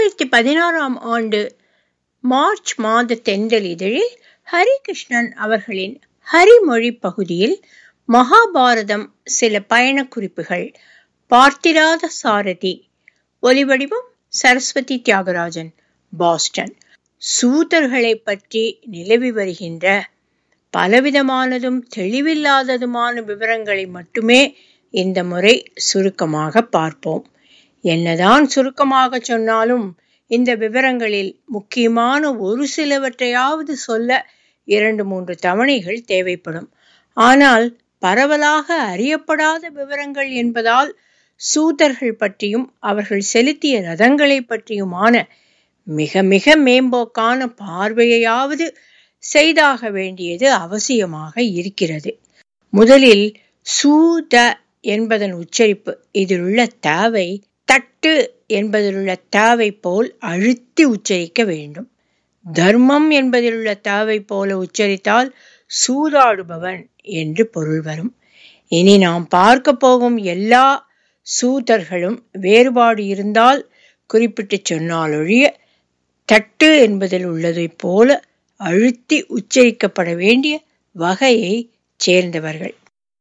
இரண்டாயிரத்தி பதினாறாம் ஆண்டு மார்ச் மாத தென்றல் இதழில் ஹரிகிருஷ்ணன் அவர்களின் ஹரிமொழி பகுதியில் மகாபாரதம் சில பயண குறிப்புகள் பார்த்திராத சாரதி ஒலிவடிவம் சரஸ்வதி தியாகராஜன் பாஸ்டன் சூதர்களை பற்றி நிலவி வருகின்ற பலவிதமானதும் தெளிவில்லாததுமான விவரங்களை மட்டுமே இந்த முறை சுருக்கமாக பார்ப்போம் என்னதான் சுருக்கமாக சொன்னாலும் இந்த விவரங்களில் முக்கியமான ஒரு சிலவற்றையாவது சொல்ல இரண்டு மூன்று தவணைகள் தேவைப்படும் ஆனால் பரவலாக அறியப்படாத விவரங்கள் என்பதால் சூதர்கள் பற்றியும் அவர்கள் செலுத்திய ரதங்களை பற்றியுமான மிக மிக மேம்போக்கான பார்வையாவது செய்தாக வேண்டியது அவசியமாக இருக்கிறது முதலில் சூத என்பதன் உச்சரிப்பு இதிலுள்ள தாவை தட்டு என்பதிலுள்ள தாவை போல் அழுத்தி உச்சரிக்க வேண்டும் தர்மம் என்பதிலுள்ள தாவை போல உச்சரித்தால் சூதாடுபவன் என்று பொருள் வரும் இனி நாம் பார்க்க போகும் எல்லா சூதர்களும் வேறுபாடு இருந்தால் குறிப்பிட்டு சொன்னாலொழிய தட்டு என்பதில் உள்ளதை போல அழுத்தி உச்சரிக்கப்பட வேண்டிய வகையை சேர்ந்தவர்கள்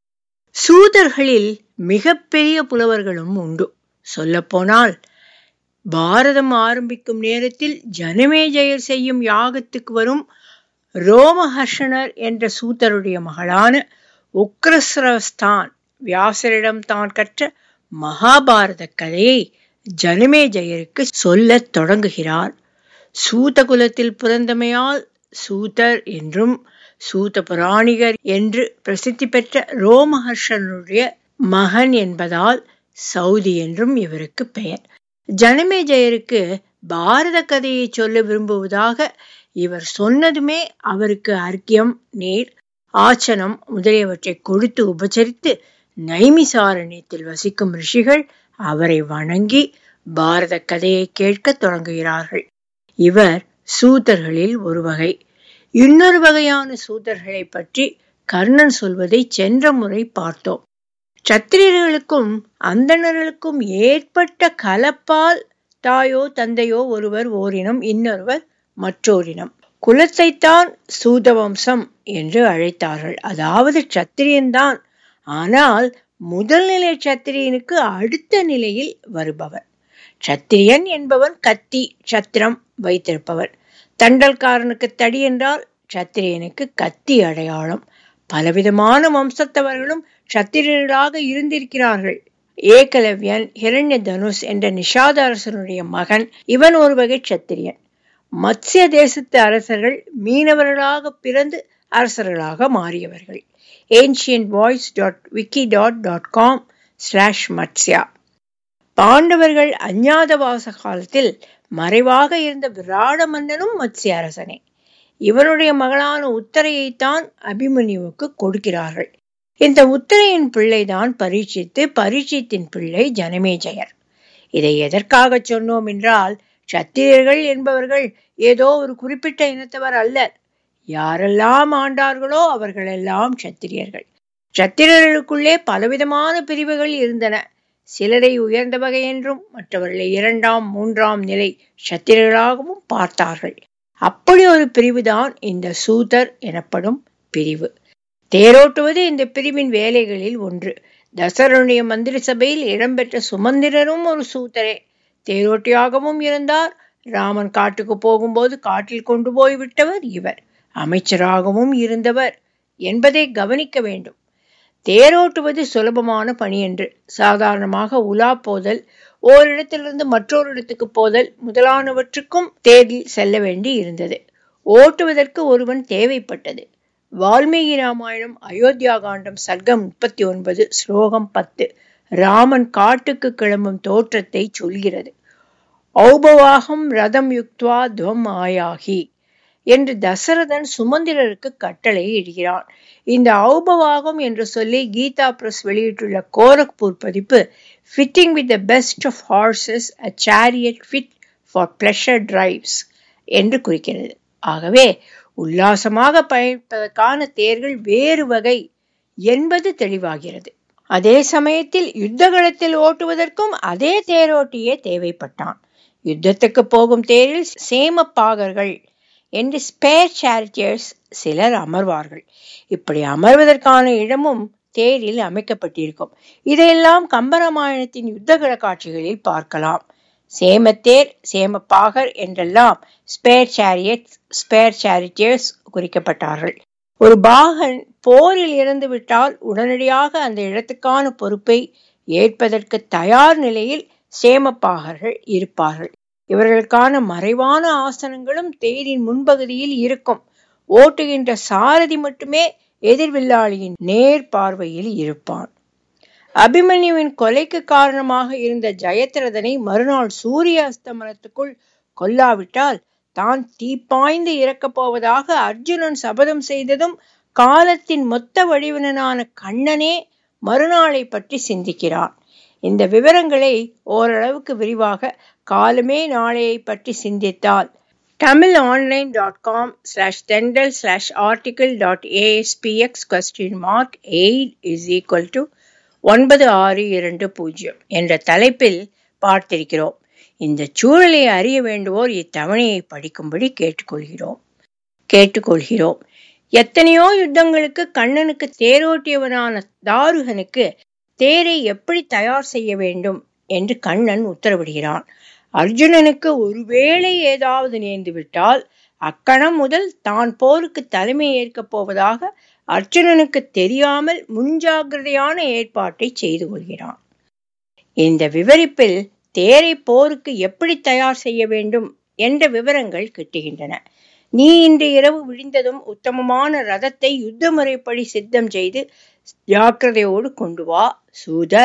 சூதர்களில் மிகப்பெரிய புலவர்களும் உண்டு சொல்லப்போனால் பாரதம் ஆரம்பிக்கும் நேரத்தில் ஜனமேஜயர் செய்யும் யாகத்துக்கு வரும் ரோமஹர்ஷனர் என்ற சூதருடைய மகளான உக்ரஸ்ரவஸ்தான் வியாசரிடம் தான் கற்ற மகாபாரத கதையை ஜனமேஜயருக்கு சொல்லத் தொடங்குகிறார் சூத குலத்தில் பிறந்தமையால் சூதர் என்றும் சூத புராணிகர் என்று பிரசித்தி பெற்ற ரோமஹர்ஷனுடைய மகன் என்பதால் சவுதி என்றும் இவருக்கு பெயர் ஜனமேஜயருக்கு பாரத கதையை சொல்ல விரும்புவதாக இவர் சொன்னதுமே அவருக்கு அர்க்கியம் நீர் ஆச்சனம் முதலியவற்றை கொடுத்து உபசரித்து நைமிசாரண்யத்தில் வசிக்கும் ரிஷிகள் அவரை வணங்கி பாரத கதையை கேட்க தொடங்குகிறார்கள் இவர் சூதர்களில் ஒரு வகை இன்னொரு வகையான சூதர்களை பற்றி கர்ணன் சொல்வதை சென்ற முறை பார்த்தோம் சத்திரியர்களுக்கும் அந்தணர்களுக்கும் ஏற்பட்ட கலப்பால் தாயோ தந்தையோ ஒருவர் ஓரினம் இன்னொருவர் மற்றோரினம் குலத்தைத்தான் சூதவம்சம் என்று அழைத்தார்கள் அதாவது சத்திரியன்தான் ஆனால் முதல் நிலை சத்திரியனுக்கு அடுத்த நிலையில் வருபவர் சத்திரியன் என்பவன் கத்தி சத்திரம் வைத்திருப்பவர் தண்டல்காரனுக்கு தடி என்றால் சத்திரியனுக்கு கத்தி அடையாளம் பலவிதமான வம்சத்தவர்களும் சத்திரியர்களாக இருந்திருக்கிறார்கள் ஏகலவ்யன் ஹிரண்ய தனுஷ் என்ற நிஷாத அரசனுடைய மகன் இவன் ஒரு வகை சத்திரியன் மத்ய தேசத்து அரசர்கள் மீனவர்களாக பிறந்து அரசர்களாக மாறியவர்கள் ancient voice dot wiki dot dot com slash Matsya பாண்டவர்கள் அஞ்ஞாதவாச காலத்தில் மறைவாக இருந்த விராட மன்னனும் மத்ஸ்ய அரசனே இவனுடைய மகளான உத்தரையைத்தான் அபிமன்யுவுக்கு கொடுக்கிறார்கள் இந்த உத்தரையின் பிள்ளைதான் பரீட்சித்து பரீட்சித்தின் பிள்ளை ஜனமேஜயர் இதை எதற்காக சொன்னோம் என்றால் சத்திரியர்கள் என்பவர்கள் ஏதோ ஒரு குறிப்பிட்ட இனத்தவர் அல்லர் யாரெல்லாம் ஆண்டார்களோ அவர்களெல்லாம் சத்திரியர்கள் சத்திரியர்களுக்குள்ளே பலவிதமான பிரிவுகள் இருந்தன சிலரை உயர்ந்த வகை என்றும் மற்றவர்களை இரண்டாம் மூன்றாம் நிலை சத்திரர்களாகவும் பார்த்தார்கள் அப்படி ஒரு பிரிவுதான் இந்த சூதர் எனப்படும் பிரிவு தேரோட்டுவது இந்த பிரிவின் வேலைகளில் ஒன்று தசரனுடைய மந்திரி சபையில் இடம்பெற்ற சுமந்திரரும் ஒரு சூதரே தேரோட்டியாகவும் இருந்தார் ராமன் காட்டுக்கு போகும்போது காட்டில் கொண்டு போய் விட்டவர் இவர் அமைச்சராகவும் இருந்தவர் என்பதை கவனிக்க வேண்டும் தேரோட்டுவது சுலபமான பணி என்று சாதாரணமாக உலா போதல் ஓரிடத்திலிருந்து மற்றொரு இடத்துக்கு போதல் முதலானவற்றுக்கும் தேரில் செல்ல வேண்டி இருந்தது ஓட்டுவதற்கு ஒருவன் தேவைப்பட்டது வால்மீகி ராமாயணம் அயோத்தியா காண்டம் சர்க்கம் முப்பத்தி ஒன்பது ஸ்லோகம் பத்து ராமன் காட்டுக்கு கிளம்பும் தோற்றத்தை சொல்கிறது ஔபவாகம் ரதம் யுக்துவா துவம் ஆயாகி என்று தசரதன் சுமந்திரருக்கு கட்டளை இடுகிறான் இந்த ஔபவாகம் என்று சொல்லி கீதா பிரஸ் வெளியிட்டுள்ள கோரக்பூர் பதிப்பு fitting with the best of horses a chariot fit for pleasure drives என்று குறிக்கிறது ஆகவே உல்லாசமாக பயணிப்பதற்கான தேர்கள் வேறு வகை என்பது தெளிவாகிறது அதே சமயத்தில் யுத்தகளத்தில் ஓட்டுவதற்கும் அதே தேரோட்டியே தேவைப்பட்டான் யுத்தத்துக்கு போகும் தேரில் சேமப்பாகர்கள் என்று ஸ்பேர் சேரிட்டியர்ஸ் சிலர் அமர்வார்கள் இப்படி அமர்வதற்கான இடமும் தேரில் அமைக்கப்பட்டிருக்கும் இதையெல்லாம் கம்பராமாயணத்தின் யுத்தகல காட்சிகளில் பார்க்கலாம் சேமத்தேர் சேமப்பாகர் என்றெல்லாம் ஸ்பேர் சேரியட் ஸ்பேர் சேரிட்டியர்ஸ் குறிக்கப்பட்டார்கள் ஒரு பாகன் போரில் இறந்து விட்டால் உடனடியாக அந்த இடத்துக்கான பொறுப்பை ஏற்பதற்கு தயார் நிலையில் சேமப்பாகர்கள் இருப்பார்கள் இவர்களுக்கான மறைவான ஆசனங்களும் தேரின் முன்பகுதியில் இருக்கும் ஓட்டுகின்ற சாரதி மட்டுமே எதிர்வில்லாளியின் நேர் பார்வையில் இருப்பான் அபிமன்யுவின் கொலைக்கு காரணமாக இருந்த ஜெயத்ரதனை மறுநாள் சூரிய அஸ்தமனத்துக்குள் கொல்லாவிட்டால் தான் தீப்பாய்ந்து இறக்கப் போவதாக அர்ஜுனன் சபதம் செய்ததும் காலத்தின் மொத்த வடிவனான கண்ணனே மறுநாளை பற்றி சிந்திக்கிறான் இந்த விவரங்களை ஓரளவுக்கு விரிவாக காலமே நாளையை பற்றி சிந்தித்தால் Tamil online dot com slash தெண்டல் slash article dot aspx question mark eight is equal to ஒன்பது ஆறு இரண்டு பூஜ்ஜியம் என்ற தலைப்பில் பார்த்திருக்கிறோம் இந்த சூழலை அறிய வேண்டுவோர் இத்தவணையை படிக்கும்படி கேட்டுக்கொள்கிறோம் கேட்டுக்கொள்கிறோம் எத்தனையோ யுத்தங்களுக்கு கண்ணனுக்கு தேரோட்டியவனான தாருகனுக்கு தேரை எப்படி தயார் செய்ய வேண்டும் என்று கண்ணன் உத்தரவிடுகிறான் அர்ஜுனனுக்கு ஒருவேளை ஏதாவது நேர்ந்து விட்டால் அக்கணம் முதல் தான் போருக்கு தலைமை ஏற்கப் போவதாக அர்ஜுனனுக்கு தெரியாமல் முன்ஜாகிரதையான ஏற்பாட்டை செய்து கொள்கிறான் இந்த விவரிப்பில் தேரை போருக்கு எப்படி தயார் செய்ய வேண்டும் என்ற விவரங்கள் கிட்டுகின்றன நீ இன்று இரவு விழிந்ததும் உத்தமமான ரதத்தை யுத்த முறைப்படி சித்தம் செய்து ஜாக்கிரதையோடு கொண்டு வா சூத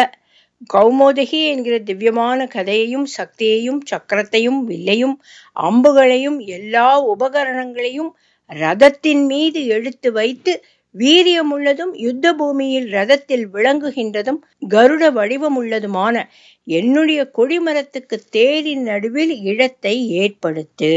கௌமோதகி என்கிற திவ்யமான கதையையும் சக்தியையும் சக்கரத்தையும் வில்லையும் அம்புகளையும் எல்லா உபகரணங்களையும் ரதத்தின் மீது எடுத்து வைத்து வீரியமுள்ளதும் யுத்த பூமியில் ரதத்தில் விளங்குகின்றதும் கருட வடிவமுள்ளதுமான என்னுடைய கொடிமரத்துக்கு தேரின் நடுவில் இடத்தை ஏற்படுத்து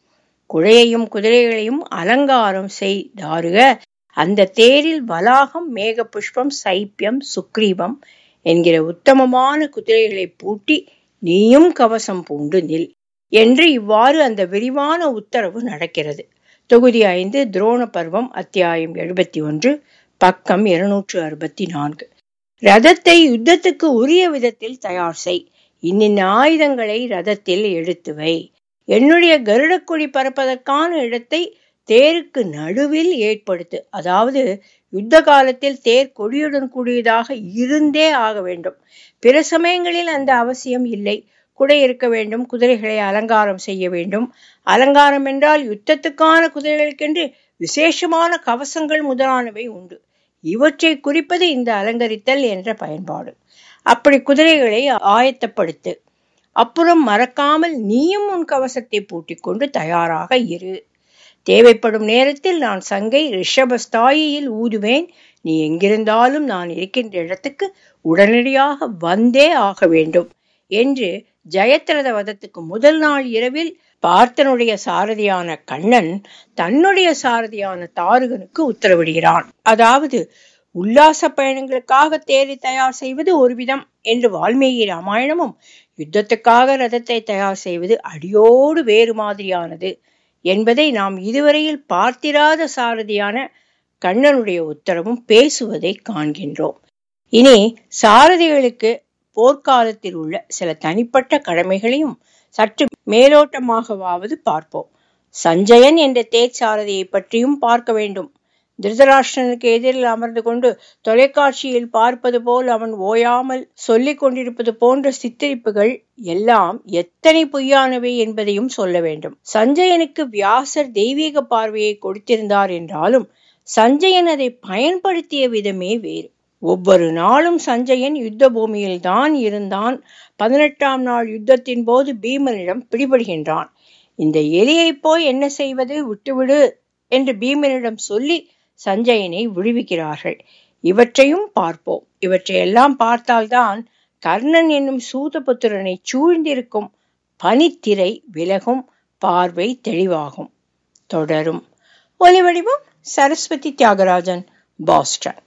குழையையும் குதிரைகளையும் அலங்காரம் செய் தாருக அந்த தேரில் வலாகம் மேக புஷ்பம் சைப்பியம் சுக்ரீவம் என்கிற உத்தமமான குதிரைகளை பூட்டி நீயும் கவசம் பூண்டு நில் என்று இவ்வாறு அந்த விரிவான உத்தரவு நடக்கிறது தொகுதி ஐந்து துரோண பருவம் அத்தியாயம் எழுபத்தி ஒன்று பக்கம் இருநூற்று அறுபத்தி நான்கு ரதத்தை யுத்தத்துக்கு உரிய விதத்தில் தயார் செய் இன்னின் ஆயுதங்களை ரதத்தில் எடுத்து வை என்னுடைய கருடக்கொடி பறப்பதற்கான இடத்தை தேருக்கு நடுவில் ஏற்படுத்து அதாவது யுத்த காலத்தில் தேர் கொடியுடன் கூடியதாக இருந்தே ஆக வேண்டும் பிற சமயங்களில் அந்த அவசியம் இல்லை குடை இருக்க வேண்டும் குதிரைகளை அலங்காரம் செய்ய வேண்டும் அலங்காரம் என்றால் யுத்தத்துக்கான குதிரைகளுக்கென்று விசேஷமான கவசங்கள் முதலானவை உண்டு இவற்றை குறிப்பது இந்த அலங்கரித்தல் என்ற பயன்பாடு அப்படி குதிரைகளை ஆயத்தப்படுத்து அப்புறம் மறக்காமல் நீயும் உன் கவசத்தை பூட்டிக்கொண்டு தயாராக இரு தேவைப்படும் நேரத்தில் நான் சங்கை ரிஷபஸ்தாயியில் ஊதுவேன் நீ எங்கிருந்தாலும் நான் இருக்கின்ற இடத்துக்கு உடனடியாக வந்தே ஆக வேண்டும் என்று ஜெயத்ரத வதத்துக்கு முதல் நாள் இரவில் பார்த்தனுடைய சாரதியான கண்ணன் தன்னுடைய சாரதியான தாருகனுக்கு உத்தரவிடுகிறான் அதாவது உல்லாச பயணங்களுக்காக தேரை தயார் செய்வது ஒரு விதம் என்று வால்மீகி ராமாயணமும் யுத்தத்துக்காக ரதத்தை தயார் செய்வது அடியோடு வேறு மாதிரியானது என்பதை நாம் இதுவரையில் பார்த்திராத சாரதியான கண்ணனுடைய உத்தரவும் பேசுவதை காண்கின்றோம் இனி சாரதிகளுக்கு போர்க்காலத்தில் உள்ள சில தனிப்பட்ட கடமைகளையும் சற்று மேலோட்டமாகவாவது பார்ப்போம் சஞ்சயன் என்ற தேர் சாரதியை பற்றியும் பார்க்க வேண்டும் திருதராஷ்டிரனுக்கு எதிரில் அமர்ந்து கொண்டு தொலைக்காட்சியில் பார்ப்பது போல் அவன் ஓயாமல் சொல்லிக் கொண்டிருப்பது போன்ற சித்தரிப்புகள் எல்லாம் எத்தனை பொய்யானவை என்பதையும் சொல்ல வேண்டும் சஞ்சயனுக்கு வியாசர் தெய்வீக பார்வையை கொடுத்திருந்தார் என்றாலும் சஞ்சயன் அதை பயன்படுத்திய விதமே வேறு ஒவ்வொரு நாளும் சஞ்சயன் யுத்த பூமியில் தான் இருந்தான் பதினெட்டாம் நாள் யுத்தத்தின் போது பீமனிடம் பிடிபடுகின்றான் இந்த எலியை போய் என்ன செய்வது விட்டுவிடு என்று பீமனிடம் சொல்லி சஞ்சயனை விடுவிக்கிறார்கள் இவற்றையும் பார்ப்போம் இவற்றையெல்லாம் பார்த்தால்தான் கர்ணன் என்னும் சூதபுத்திரனை சூழ்ந்திருக்கும் பனித்திரை விலகும் பார்வை தெளிவாகும் தொடரும் ஒலி வடிவம் சரஸ்வதி தியாகராஜன் பாஸ்டன்